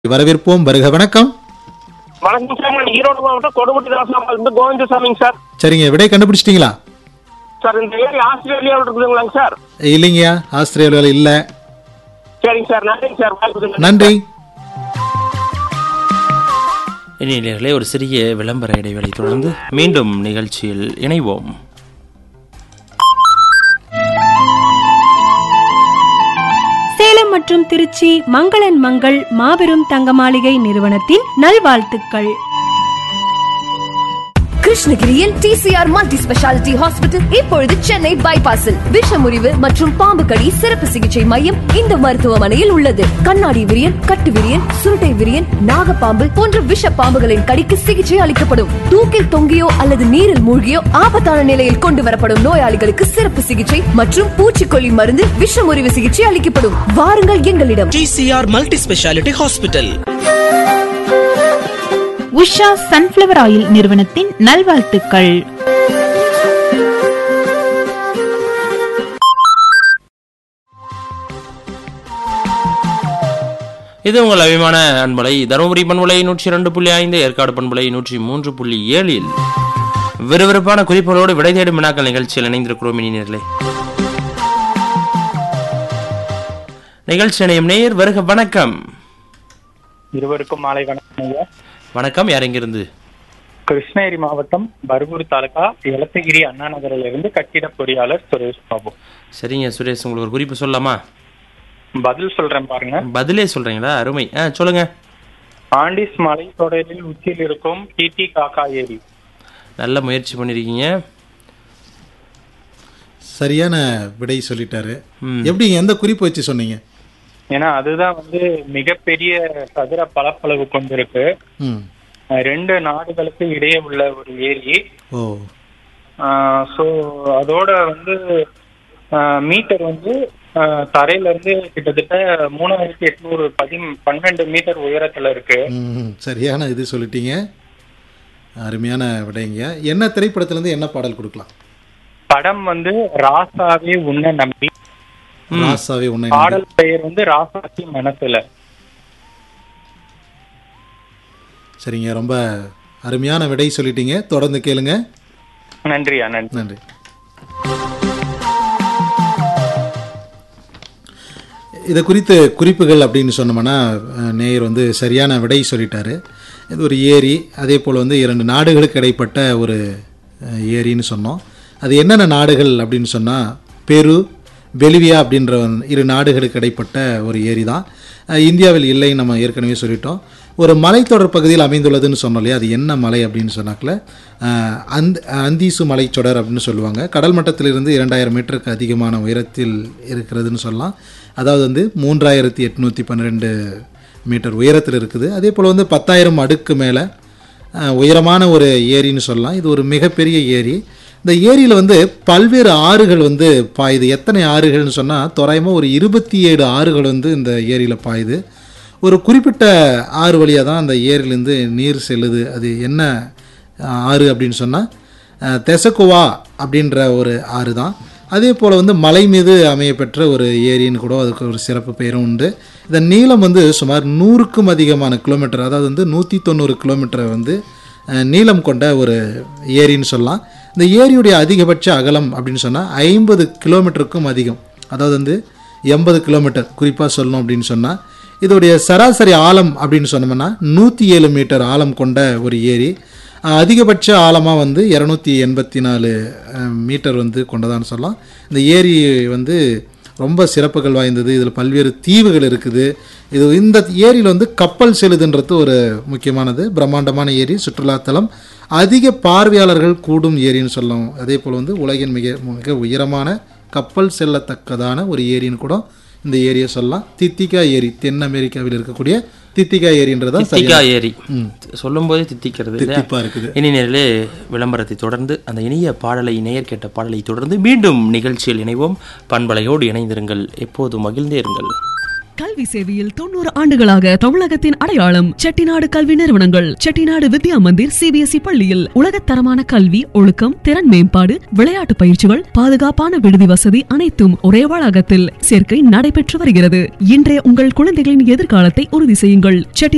வரவேற்போம் வருக வணக்கம் வணக்கம் சார் நான் ஈரோடு மாவட்டம் கொடுமுட்டி தாசனாபால் இருந்து கோவிந்தசாமிங்க சார் சரிங்க விடை கண்டுபிடிச்சிட்டீங்களா சார் இந்த ஏரி ஆஸ்திரேலியாவில் இருக்குதுங்களாங்க சார் இல்லைங்கய்யா ஆஸ்திரேலியாவில் இல்லை சரிங்க சார் நன்றிங்க சார் வாய்ப்புக்கு நன்றி இனியர்களே ஒரு சிறிய விளம்பர இடைவேளை தொடர்ந்து மீண்டும் நிகழ்ச்சியில் இணைவோம் சேலம் மற்றும் திருச்சி மங்களன் மங்கள் மாபெரும் தங்க மாளிகை நிறுவனத்தின் நல்வாழ்த்துக்கள் கிருஷ்ணகிரியில் டிசிஆர் மல்டி ஸ்பெஷாலிட்டி ஹாஸ்பிட்டல் இப்பொழுது சென்னை பைபாஸில் விஷமுறிவு மற்றும் பாம்பு கடி சிறப்பு சிகிச்சை மையம் இந்த மருத்துவமனையில் உள்ளது கண்ணாடி விரியன் கட்டு விரியன் சுருட்டை விரியன் நாகப்பாம்பு போன்ற விஷ பாம்புகளின் கடிக்கு சிகிச்சை அளிக்கப்படும் தூக்கில் தொங்கியோ அல்லது நீரில் மூழ்கியோ ஆபத்தான நிலையில் கொண்டு வரப்படும் நோயாளிகளுக்கு சிறப்பு சிகிச்சை மற்றும் பூச்சிக்கொல்லி மருந்து விஷமுறிவு சிகிச்சை அளிக்கப்படும் வாருங்கள் எங்களிடம் TCR multi speciality hospital Usha sunflower oil நிறுவனத்தின் நல்வாழ்த்துக்கள் இது உங்கள் அபிமான அன்பலை தருமபுரி பண்பலை நூற்றி இரண்டு புள்ளி ஐந்து ஏற்காடு பண்பலை நூற்றி மூன்று புள்ளி ஏழில் விறுவிறுப்பான குறிப்புகளோடு விடை தேடும் வினாக்கள் நிகழ்ச்சியில் இணைந்திருக்கிறோம் இனியர்களே நிகழ்ச்சி இணையும் நேர் வருக வணக்கம் இருவருக்கும் மாலை வணக்கம் ஐயா வணக்கம் யார் எங்கிருந்து கிருஷ்ணகிரி மாவட்டம் பர்கூர் தாலுகா எலத்தகிரி அண்ணா நகரில் இருந்து கட்டிட பொறியாளர் சுரேஷ் பாபு சரிங்க சுரேஷ் உங்களுக்கு ஒரு குறிப்பு சொல்லலாமா பதில் சொல்றேன் பாருங்க பதிலே சொல்றீங்களா அருமை ஆ சொல்லுங்க ஆண்டிஸ் மலை தொடரில் உச்சியில் இருக்கும் டிடி காக்கா ஏரி நல்ல முயற்சி பண்ணிருக்கீங்க சரியான விடை சொல்லிட்டாரு ம். எப்படி எந்த குறிப்பு வச்சு சொன்னீங்க ஏன்னா அதுதான் வந்து மிகப்பெரிய சதுர பலப்பளவு கொண்டிருக்கு ம் அஹ் ரெண்டு நாடுகளுக்கு இடையே உள்ள ஒரு ஏரி ஓ ஸோ அதோட வந்து மீட்டர் வந்து அஹ், தரையில இருந்து கிட்டத்தட்ட மூணாயிரத்தி எட்நூறு பதி பன்னெண்டு மீட்டர் உயரத்துல இருக்கு ம் சரியான இது சொல்லிட்டீங்க அருமையான விடைங்க என்ன திரைப்படத்துலேருந்து என்ன பாடல் கொடுக்கலாம் படம் வந்து ராசாவே உன்னை நம்பி ராசாவே உன்னை நம்பி. பாடல் பெயர் வந்து ராசாத்தி மனசுல சரிங்க ரொம்ப அருமையான விடை சொல்லிட்டீங்க தொடர்ந்து கேளுங்க நன்றியா நன்றி நன்றி இதை குறித்து குறிப்புகள் அப்படின்னு சொன்னோம்னா அஹ், நேயர் வந்து சரியான விடை சொல்லிட்டாரு இது ஒரு ஏரி அதே போல் வந்து இரண்டு நாடுகளுக்கு இடைப்பட்ட ஒரு அஹ், ஏரின்னு சொன்னோம் அது என்னென்ன நாடுகள் அப்படின்னு சொன்னால் பெரு பெலிவியா அப்படின்ற இரு நாடுகளுக்கு இடைப்பட்ட ஒரு ஏரி தான் அஹ், இந்தியாவில் இல்லைன்னு நம்ம ஏற்கனவே சொல்லிட்டோம் ஒரு மலைத்தொடர் பகுதியில் அமைந்துள்ளதுன்னு சொன்னோம் இல்லையா அது என்ன மலை அப்படின்னு சொன்னாக்கல அஹ், அந்த அந்தீசு மலைச்சொடர் அப்படின்னு சொல்லுவாங்க கடல் மட்டத்திலிருந்து இரண்டாயிரம் மீட்டருக்கு அதிகமான உயரத்தில் இருக்கிறதுன்னு சொல்லலாம் அதாவது வந்து மூன்றாயிரத்தி எட்நூற்றி பன்னிரெண்டு மீட்டர் உயரத்தில் இருக்குது அதே போல் வந்து பத்தாயிரம் அடுக்கு மேலே அஹ், உயரமான ஒரு ஏரின்னு சொல்லலாம் இது ஒரு மிகப்பெரிய ஏரி இந்த ஏரியில் வந்து பல்வேறு ஆறுகள் வந்து பாயுது எத்தனை ஆறுகள்னு சொன்னால் தோராயமாக ஒரு இருபத்தி ஏழு ஆறுகள் வந்து இந்த ஏரியில் பாயுது ஒரு குறிப்பிட்ட ஆறு வழியாக தான் அந்த ஏரியிலேருந்து நீர் செல்லுது அது என்ன அஹ், ஆறு அப்படின்னு சொன்னால் தெசக்குவா அப்படின்ற ஒரு ஆறு தான் அதே போல் வந்து மலை மீது அமையப்பெற்ற ஒரு ஏரின்னு கூட அதுக்கு ஒரு சிறப்பு பெயரும் உண்டு இதன் நீளம் வந்து சுமார் நூறுக்கும் அதிகமான கிலோமீட்டர் அதாவது வந்து நூற்றி தொண்ணூறு கிலோமீட்டரை வந்து அஹ், நீளம் கொண்ட ஒரு ஏரின்னு சொல்லலாம் இந்த ஏரியுடைய அதிகபட்ச அகலம் அப்படின்னு சொன்னால் ஐம்பது கிலோமீட்டருக்கும் அதிகம் அதாவது வந்து எண்பது கிலோமீட்டர் குறிப்பாக சொல்லணும் அப்படின்னு சொன்னால் இதோடைய சராசரி ஆழம் அப்படின்னு சொன்னோம்னா நூற்றி ஏழு மீட்டர் ஆழம் கொண்ட ஒரு ஏரி அஹ், அதிகபட்ச ஆழமாக வந்து இரநூத்தி எண்பத்தி நாலு அஹ், மீட்டர் வந்து கொண்டதான்னு சொல்லலாம் இந்த ஏரி வந்து ரொம்ப சிறப்புகள் வாய்ந்தது இதில் பல்வேறு தீவுகள் இருக்குது இது இந்த ஏரியில் வந்து கப்பல் செல்லுதுன்றது ஒரு முக்கியமானது பிரம்மாண்டமான ஏரி சுற்றுலாத்தலம் அதிக பார்வையாளர்கள் கூடும் ஏரின்னு சொல்லலாம் அதே போல் வந்து உலகின் மிக மிக உயரமான கப்பல் செல்லத்தக்கதான ஒரு ஏரின்னு கூட இந்த ஏரியை சொல்லலாம் தித்திகா ஏரி தென் அமெரிக்காவில் இருக்கக்கூடிய தித்திகா ஏரின்றதான் தித்திக்கா சரியான- ஏரி சொல்லும் போதே தித்திக்கிறது இல்லையா? தித்திப்பா இருக்குது இனி நேரிலே விளம்பரத்தை தொடர்ந்து அந்த இனிய பாடலை நேயர் கேட்ட பாடலை தொடர்ந்து மீண்டும் நிகழ்ச்சியில் இணைவோம் பண்பலையோடு இணைந்திருங்கள் எப்போது மகிழ்ந்தே இருங்கள் கல்வி சேவையில் தொண்ணூறு ஆண்டுகளாக தமிழகத்தின் அடையாளம் செட்டிநாடு கல்வி நிறுவனங்கள் செட்டிநாடு வித்யா மந்திர் சிபிஎஸ்இ பள்ளியில் உலகத்தரமான கல்வி ஒழுக்கம் திறன் மேம்பாடு விளையாட்டு பயிற்சிகள் பாதுகாப்பான விடுதி வசதி அனைத்தும் ஒரே வளாகத்தில் சேர்க்கை நடைபெற்று வருகிறது இன்றைய உங்கள் குழந்தைகளின் எதிர்காலத்தை உறுதி செய்யுங்கள் செட்டி